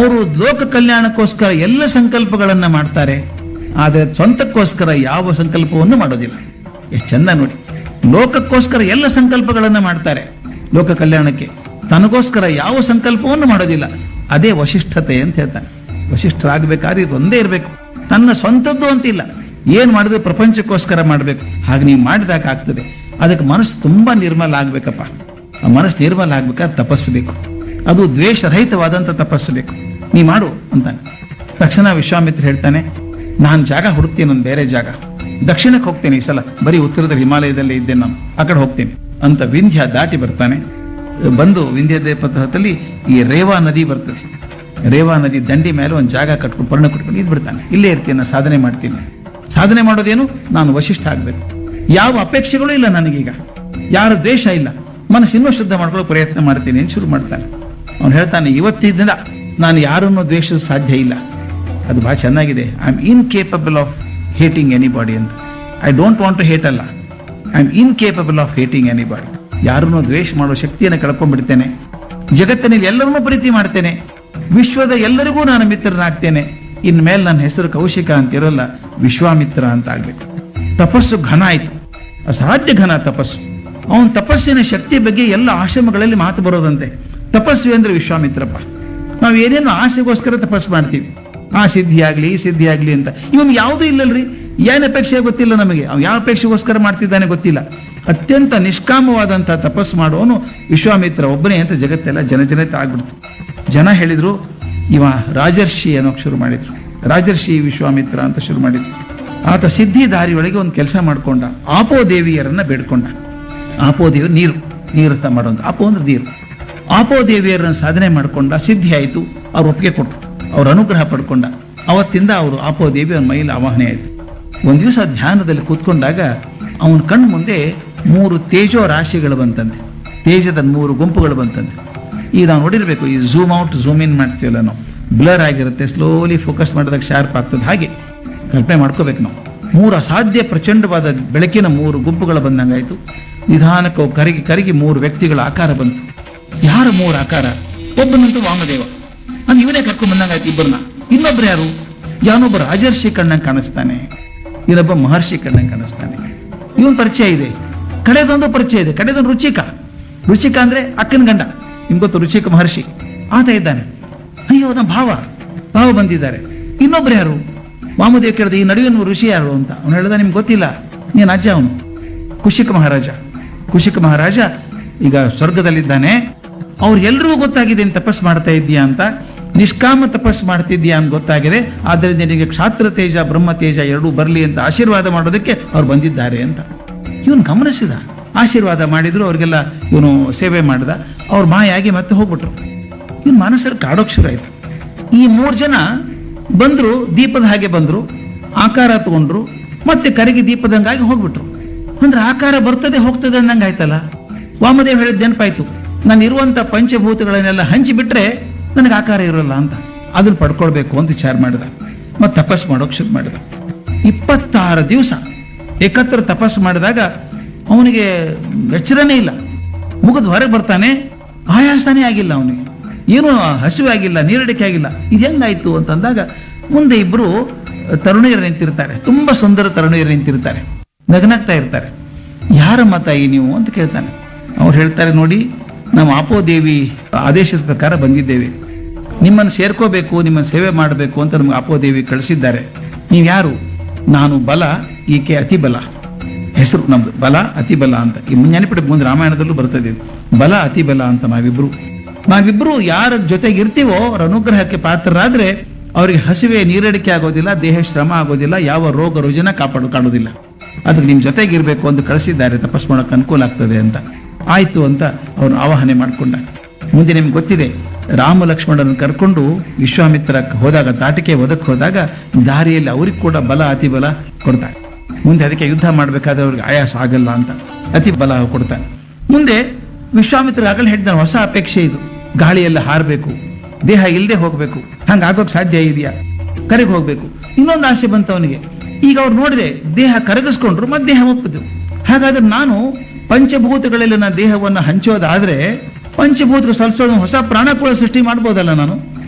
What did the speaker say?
ಅವರು ಲೋಕ ಕಲ್ಯಾಣಕ್ಕೋಸ್ಕರ ಎಲ್ಲ ಸಂಕಲ್ಪಗಳನ್ನ ಮಾಡ್ತಾರೆ ಆದರೆ ಸ್ವಂತಕ್ಕೋಸ್ಕರ ಯಾವ ಸಂಕಲ್ಪವನ್ನು ಮಾಡೋದಿಲ್ಲ ಎಷ್ಟು ಚಂದ ನೋಡಿ ಲೋಕಕ್ಕೋಸ್ಕರ ಎಲ್ಲ ಸಂಕಲ್ಪಗಳನ್ನ ಮಾಡ್ತಾರೆ ಲೋಕ ಕಲ್ಯಾಣಕ್ಕೆ ತನಗೋಸ್ಕರ ಯಾವ ಸಂಕಲ್ಪವನ್ನು ಮಾಡೋದಿಲ್ಲ ಅದೇ ವಶಿಷ್ಠತೆ ಅಂತ ಹೇಳ್ತಾನೆ ವಶಿಷ್ಠರಾಗಬೇಕಾದ್ರೆ ಇದು ಒಂದೇ ಇರಬೇಕು ತನ್ನ ಸ್ವಂತದ್ದು ಅಂತಿಲ್ಲ ಏನ್ ಮಾಡಿದ್ರೆ ಪ್ರಪಂಚಕ್ಕೋಸ್ಕರ ಮಾಡಬೇಕು ಹಾಗೆ ನೀವು ಮಾಡಿದಾಗ ಆಗ್ತದೆ ಅದಕ್ಕೆ ಮನಸ್ಸು ತುಂಬಾ ನಿರ್ಮಲ ಆಗ್ಬೇಕಪ್ಪ ಆ ಮನಸ್ಸು ನಿರ್ಮಲ ಆಗ್ಬೇಕಾದ್ರೆ ತಪಸ್ಸು ಬೇಕು ಅದು ದ್ವೇಷರಹಿತವಾದಂಥ ತಪಸ್ಸು ಬೇಕು ನೀ ಮಾಡು ಅಂತಾನೆ ತಕ್ಷಣ ವಿಶ್ವಾಮಿತ್ರ ಹೇಳ್ತಾನೆ ನಾನು ಜಾಗ ಹುಡುಕ್ತೀನಿ ಒಂದು ಬೇರೆ ಜಾಗ ದಕ್ಷಿಣಕ್ಕೆ ಹೋಗ್ತೇನೆ ಈ ಸಲ ಬರೀ ಉತ್ತರದ ಹಿಮಾಲಯದಲ್ಲೇ ಇದ್ದೇನೆ ನಾನು ಆ ಕಡೆ ಹೋಗ್ತೇನೆ ಅಂತ ವಿಂಧ್ಯ ದಾಟಿ ಬರ್ತಾನೆ ಬಂದು ವಿಂಧ್ಯ ದೇಪಥದಲ್ಲಿ ಈ ರೇವಾ ನದಿ ಬರ್ತದೆ ರೇವಾ ನದಿ ದಂಡಿ ಮೇಲೆ ಒಂದು ಜಾಗ ಕಟ್ಕೊಂಡು ಪರ್ಣ ಕಟ್ಕೊಂಡು ಇದ್ ಬಿಡ್ತಾನೆ ಇಲ್ಲೇ ಇರ್ತೀನಿ ನಾನು ಸಾಧನೆ ಮಾಡ್ತೀನಿ ಸಾಧನೆ ಮಾಡೋದೇನು ನಾನು ವಶಿಷ್ಠ ಆಗ್ಬೇಕು ಯಾವ ಅಪೇಕ್ಷೆಗಳು ಇಲ್ಲ ನನಗೀಗ ಯಾರ ದ್ವೇಷ ಇಲ್ಲ ಮನಸ್ಸು ಇನ್ನೂ ಶುದ್ಧ ಮಾಡ್ಕೊಳ್ಳೋ ಪ್ರಯತ್ನ ಮಾಡ್ತೀನಿ ಅಂತ ಶುರು ಮಾಡ್ತಾನೆ ಅವನು ಹೇಳ್ತಾನೆ ಇವತ್ತಿದ್ದ ನಾನು ಯಾರನ್ನು ದ್ವೇಷಿಸಲು ಸಾಧ್ಯ ಇಲ್ಲ ಅದು ಬಹಳ ಚೆನ್ನಾಗಿದೆ I am incapable of hating anybody ಅಂತ I don't want to hate ಅಲ್ಲ I am incapable of hating anybody ಯಾರನ್ನೂ ದ್ವೇಷ ಮಾಡುವ ಶಕ್ತಿಯನ್ನು ಕಳ್ಕೊಂಡ್ಬಿಡ್ತೇನೆ ಜಗತ್ತಿನಲ್ಲಿ ಎಲ್ಲರನ್ನೂ ಪ್ರೀತಿ ಮಾಡ್ತೇನೆ ವಿಶ್ವದ ಎಲ್ಲರಿಗೂ ನಾನು ಮಿತ್ರನಾಗ್ತೇನೆ ಇನ್ಮೇಲೆ ನನ್ನ ಹೆಸರು ಕೌಶಿಕ ಅಂತ ಇರೋಲ್ಲ ವಿಶ್ವಾಮಿತ್ರ ಅಂತ ಆಗ್ಬೇಕು ತಪಸ್ಸು ಘನ ಆಯ್ತು ಅಸಾಧ್ಯ ಘನ ತಪಸ್ಸು ಅವನ ತಪಸ್ಸಿನ ಶಕ್ತಿ ಬಗ್ಗೆ ಎಲ್ಲ ಆಶ್ರಮಗಳಲ್ಲಿ ಮಾತು ಬರೋದಂತೆ ತಪಸ್ವಿ ಅಂದ್ರೆ ವಿಶ್ವಾಮಿತ್ರಪ್ಪ ನಾವು ಏನೇನು ಆಸೆಗೋಸ್ಕರ ತಪಸ್ಸು ಮಾಡ್ತೀವಿ ಆ ಸಿದ್ಧಿ ಆಗ್ಲಿ ಈ ಸಿದ್ಧಿ ಆಗ್ಲಿ ಅಂತ ಇವನ್ ಯಾವುದೂ ಇಲ್ಲಲ್ರಿ ಏನ್ ಅಪೇಕ್ಷೆ ಗೊತ್ತಿಲ್ಲ ನಮಗೆ ಅವ್ ಯಾವ ಅಪೇಕ್ಷೆಗೋಸ್ಕರ ಮಾಡ್ತಿದ್ದಾನೆ ಗೊತ್ತಿಲ್ಲ ಅತ್ಯಂತ ನಿಷ್ಕಾಮವಾದಂತಹ ತಪಸ್ಸು ಮಾಡುವವನು ವಿಶ್ವಾಮಿತ್ರ ಒಬ್ಬನೇ ಅಂತ ಜಗತ್ತೆಲ್ಲ ಜನಜನತೆ ಆಗ್ಬಿಡ್ತು ಜನ ಹೇಳಿದ್ರು ಇವ ರಾಜರ್ಷಿ ಅನ್ನೋಕ್ ಶುರು ಮಾಡಿದ್ರು ರಾಜರ್ಷಿ ವಿಶ್ವಾಮಿತ್ರ ಅಂತ ಶುರು ಮಾಡಿದ್ರು ಆತ ಸಿದ್ಧಿ ದಾರಿಯೊಳಗೆ ಒಂದು ಕೆಲಸ ಮಾಡ್ಕೊಂಡ ಆಪೋ ದೇವಿಯರನ್ನ ಬೇಡ್ಕೊಂಡ ಆಪೋ ದೇವಿ ನೀರು ನೀರು ಸ ಮಾಡೋದು ಆಪೋ ಅಂದ್ರೆ ನೀರು ಆಪೋ ದೇವಿಯರನ್ನ ಸಾಧನೆ ಮಾಡ್ಕೊಂಡ ಸಿದ್ಧಿ ಆಯಿತು ಅವ್ರು ಒಪ್ಪಿಗೆ ಕೊಟ್ಟರು ಅವ್ರ ಅನುಗ್ರಹ ಪಡ್ಕೊಂಡ ಅವತ್ತಿಂದ ಅವರು ಆಪೋ ದೇವಿ ಅವನ ಮೈಲಿ ಆವಾಹನೆ ಆಯಿತು ಒಂದು ದಿವಸ ಧ್ಯಾನದಲ್ಲಿ ಕೂತ್ಕೊಂಡಾಗ ಅವನ ಕಣ್ಣು ಮುಂದೆ ಮೂರು ತೇಜೋ ರಾಶಿಗಳು ಬಂತಂತೆ ತೇಜದ ಮೂರು ಗುಂಪುಗಳು ಬಂತಂತೆ ಈಗ ನಾವು ನೋಡಿರ್ಬೇಕು ಈ ಝೂಮ್ ಔಟ್ ಝೂಮ್ ಇನ್ ಮಾಡ್ತೀವಲ್ಲ ನಾವು ಬ್ಲರ್ ಆಗಿರುತ್ತೆ ಸ್ಲೋಲಿ ಫೋಕಸ್ ಮಾಡಿದಾಗ ಶಾರ್ಪ್ ಆಗ್ತದೆ ಹಾಗೆ ಕಲ್ಪನೆ ಮಾಡ್ಕೋಬೇಕು ನಾವು ಮೂರು ಅಸಾಧ್ಯ ಪ್ರಚಂಡವಾದ ಬೆಳಕಿನ ಮೂರು ಗುಂಪುಗಳು ಬಂದಂಗಾಯ್ತು ನಿಧಾನಕ್ಕೆ ಅವು ಕರಗಿ ಕರಗಿ ಮೂರು ವ್ಯಕ್ತಿಗಳ ಆಕಾರ ಬಂತು ಯಾರ ಮೂರು ಆಕಾರ ಒಬ್ಬನಂತೂ ವಾಮದೇವ ನಾನು ಇವನೇ ಕರ್ಕೊಂಡ್ ಬಂದಂಗಾಯ್ತು ಇಬ್ಬರನ್ನ ಇನ್ನೊಬ್ರು ಯಾರು ಯಾವನೊಬ್ಬ ರಾಜರ್ಷಿ ಕಣ್ಣಂಗೆ ಕಾಣಿಸ್ತಾನೆ ಇನ್ನೊಬ್ಬ ಮಹರ್ಷಿ ಕಣ್ಣಂಗೆ ಕಾಣಿಸ್ತಾನೆ ಇವನ್ ಪರಿಚಯ ಇದೆ ಕಡೆದೊಂದು ಪರಿಚಯ ಇದೆ ಕಡೆದೊಂದು ರುಚಿಕ ರುಚಿಕ ಅಂದ್ರೆ ಅಕ್ಕನ ಗಂಡ ನಿಮ್ಗೆ ಗೊತ್ತು ರುಚಿಕ ಮಹರ್ಷಿ ಆತ ಇದ್ದಾನೆ ಅಯ್ಯೋ ನಮ್ಮ ಭಾವ ಭಾವ ಬಂದಿದ್ದಾರೆ ಇನ್ನೊಬ್ರು ಯಾರು ವಾಮದೇವ್ ಕೇಳಿದ ಈ ನಡುವಿನ ಋಷಿ ಯಾರು ಅಂತ ಅವನು ಹೇಳ್ದ ನಿಮ್ಗೆ ಗೊತ್ತಿಲ್ಲ ನೀನು ಅಜ್ಜ ಅವನು ಕುಶಿಕ ಮಹಾರಾಜ ಕುಶಿಕ ಮಹಾರಾಜ ಈಗ ಸ್ವರ್ಗದಲ್ಲಿದ್ದಾನೆ ಅವ್ರು ಎಲ್ರಿಗೂ ಗೊತ್ತಾಗಿದೆ ನೀನ್ ತಪಸ್ ಮಾಡ್ತಾ ಇದ್ದೀಯಾ ಅಂತ ನಿಷ್ಕಾಮ ತಪಸ್ ಮಾಡ್ತಿದ್ದೀಯಾ ಅಂತ ಗೊತ್ತಾಗಿದೆ ಆದ್ದರಿಂದ ನಿನಗೆ ಕ್ಷಾತ್ರ ತೇಜ ಬ್ರಹ್ಮ ತೇಜ ಎರಡೂ ಬರಲಿ ಅಂತ ಆಶೀರ್ವಾದ ಮಾಡೋದಕ್ಕೆ ಅವ್ರು ಬಂದಿದ್ದಾರೆ ಅಂತ ಇವನು ಗಮನಿಸಿದ ಆಶೀರ್ವಾದ ಮಾಡಿದ್ರು ಅವ್ರಿಗೆಲ್ಲ ಇವನು ಸೇವೆ ಮಾಡಿದ ಅವ್ರ ಮಾಯಾಗಿ ಮತ್ತೆ ಹೋಗ್ಬಿಟ್ರು ಇವನ್ ಮನಸ್ಸಲ್ಲಿ ಕಾಡೋಕ್ ಶುರು ಆಯ್ತು ಈ ಮೂರು ಜನ ಬಂದ್ರು ದೀಪದ ಹಾಗೆ ಬಂದ್ರು ಆಕಾರ ತಗೊಂಡ್ರು ಮತ್ತೆ ಕರಗಿ ದೀಪದಂಗಾಗಿ ಹೋಗ್ಬಿಟ್ರು ಅಂದ್ರೆ ಆಕಾರ ಬರ್ತದೆ ಹೋಗ್ತದೆ ಅಂದಂಗೆ ಆಯ್ತಲ್ಲ ವಾಮದೇವ್ ಹೇಳಿದ ನೆನಪಾಯ್ತು ನಾನು ಇರುವಂತ ಪಂಚಭೂತಗಳನ್ನೆಲ್ಲ ಹಂಚಿ ಬಿಟ್ರೆ ನನಗೆ ಆಕಾರ ಇರೋಲ್ಲ ಅಂತ ಅದನ್ನ ಪಡ್ಕೊಳ್ಬೇಕು ಅಂತ ವಿಚಾರ ಮಾಡಿದ ಮತ್ತೆ ತಪಸ್ ಮಾಡೋಕ್ ಶುರು ಮಾಡಿದ ಇಪ್ಪತ್ತಾರು ದಿವಸ ಏಕತ್ರ ತಪಸ್ ಮಾಡಿದಾಗ ಅವನಿಗೆ ಎಚ್ಚರನೇ ಇಲ್ಲ ಮುಗಿದು ಹೊರಗೆ ಬರ್ತಾನೆ ಆಯಾಸನೇ ಆಗಿಲ್ಲ ಅವನಿಗೆ ಏನೂ ಹಸಿವೆ ಆಗಿಲ್ಲ ನೀರಡಿಕೆ ಆಗಿಲ್ಲ ಇದು ಹೆಂಗಾಯ್ತು ಅಂತಂದಾಗ ಮುಂದೆ ಇಬ್ರು ತರುಣಿಯರು ನಿಂತಿರ್ತಾರೆ ತುಂಬಾ ಸುಂದರ ತರುಣಿಯರು ನಿಂತಿರ್ತಾರೆ ನಗನಗ್ತಾ ಇರ್ತಾರೆ ಯಾರ ಮತ ಈ ನೀವು ಅಂತ ಕೇಳ್ತಾನೆ ಅವ್ರು ಹೇಳ್ತಾರೆ ನೋಡಿ ನಾವು ಆಪೋದೇವಿ ಆದೇಶದ ಪ್ರಕಾರ ಬಂದಿದ್ದೇವೆ ನಿಮ್ಮನ್ನು ಸೇರ್ಕೋಬೇಕು ನಿಮ್ಮನ್ನು ಸೇವೆ ಮಾಡಬೇಕು ಅಂತ ನಮ್ಗೆ ಆಪೋದೇವಿ ಕಳಿಸಿದ್ದಾರೆ ನೀವು ಯಾರು ನಾನು ಬಲ ಈಕೆ ಅತಿ ಬಲ ಹೆಸರು ನಮ್ದು ಬಲ ಅತಿ ಬಲ ಅಂತ ಈ ನೆನಪಿಡ ಮುಂದೆ ರಾಮಾಯಣದಲ್ಲೂ ಬರ್ತದೆ ಇದು. ಬಲ ಅತಿ ಬಲ ಅಂತ ನಾವಿಬ್ರು ನಾವಿಬ್ರು ಯಾರ ಜೊತೆಗೆ ಇರ್ತೀವೋ ಅವ್ರ ಅನುಗ್ರಹಕ್ಕೆ ಪಾತ್ರರಾದ್ರೆ ಅವರಿಗೆ ಹಸಿವೆ ನೀರಡಿಕೆ ಆಗೋದಿಲ್ಲ ದೇಹ ಶ್ರಮ ಆಗೋದಿಲ್ಲ ಯಾವ ರೋಗ ರುಜಿನ ಕಾಪಾಡು ಕಾಣೋದಿಲ್ಲ ಅದಕ್ಕೆ ನಿಮ್ ಜೊತೆಗೆ ಇರಬೇಕು ಅಂತ ಕಳಿಸಿದ್ದಾರೆ ತಪಸ್ ಮಾಡೋಕೆ ಅನುಕೂಲ ಆಗ್ತದೆ ಅಂತ ಆಯ್ತು ಅಂತ ಅವನು ಆವಾಹನೆ ಮಾಡ್ಕೊಂಡ ಮುಂದೆ ನಿಮ್ಗೆ ಗೊತ್ತಿದೆ ರಾಮ ಲಕ್ಷ್ಮಣರನ್ನು ಕರ್ಕೊಂಡು ವಿಶ್ವಾಮಿತ್ರ ಹೋದಾಗ ತಾಟಿಕೆ ಒದಕ್ಕೆ ಹೋದಾಗ ದಾರಿಯಲ್ಲಿ ಅವ್ರಿಗೆ ಕೂಡ ಬಲ ಅತಿ ಬಲ ಕೊಡ್ತಾರೆ ಮುಂದೆ ಅದಕ್ಕೆ ಯುದ್ಧ ಮಾಡಬೇಕಾದ್ರೆ ಅವ್ರಿಗೆ ಆಯಾಸ ಆಗಲ್ಲ ಅಂತ ಅತಿ ಬಲ ಕೊಡ್ತಾನೆ ಮುಂದೆ ವಿಶ್ವಾಮಿತ್ರ ಆಗಲೇ ಹೇಳ್ತಾನೆ ಹೊಸ ಅಪೇಕ್ಷೆ ಇದು ಗಾಳಿಯೆಲ್ಲ ಹಾರಬೇಕು ದೇಹ ಇಲ್ಲದೆ ಹೋಗ್ಬೇಕು ಹಂಗ ಆಗೋಕ್ ಸಾಧ್ಯ ಇದೆಯಾ ಕರೆಗೆ ಹೋಗ್ಬೇಕು ಇನ್ನೊಂದು ಆಸೆ ಬಂತು ಅವನಿಗೆ ಈಗ ಅವ್ರು ನೋಡಿದೆ ದೇಹ ಕರಗಿಸ್ಕೊಂಡ್ರು ಮತ್ತೆ ದೇಹ ಒಪ್ಪಿದ್ರು ಹಾಗಾದ್ರೆ ನಾನು ಪಂಚಭೂತಗಳಲ್ಲಿ ನನ್ನ ದೇಹವನ್ನು ಹಂಚೋದಾದ್ರೆ ಪಂಚಭೂತಕ್ಕೆ ಸಲ್ಸೋದು ಹೊಸ ಪ್ರಾಣ ಕೂಡ ಸೃಷ್ಟಿ ಮಾಡ್ಬೋದಲ್ಲ ನಾನು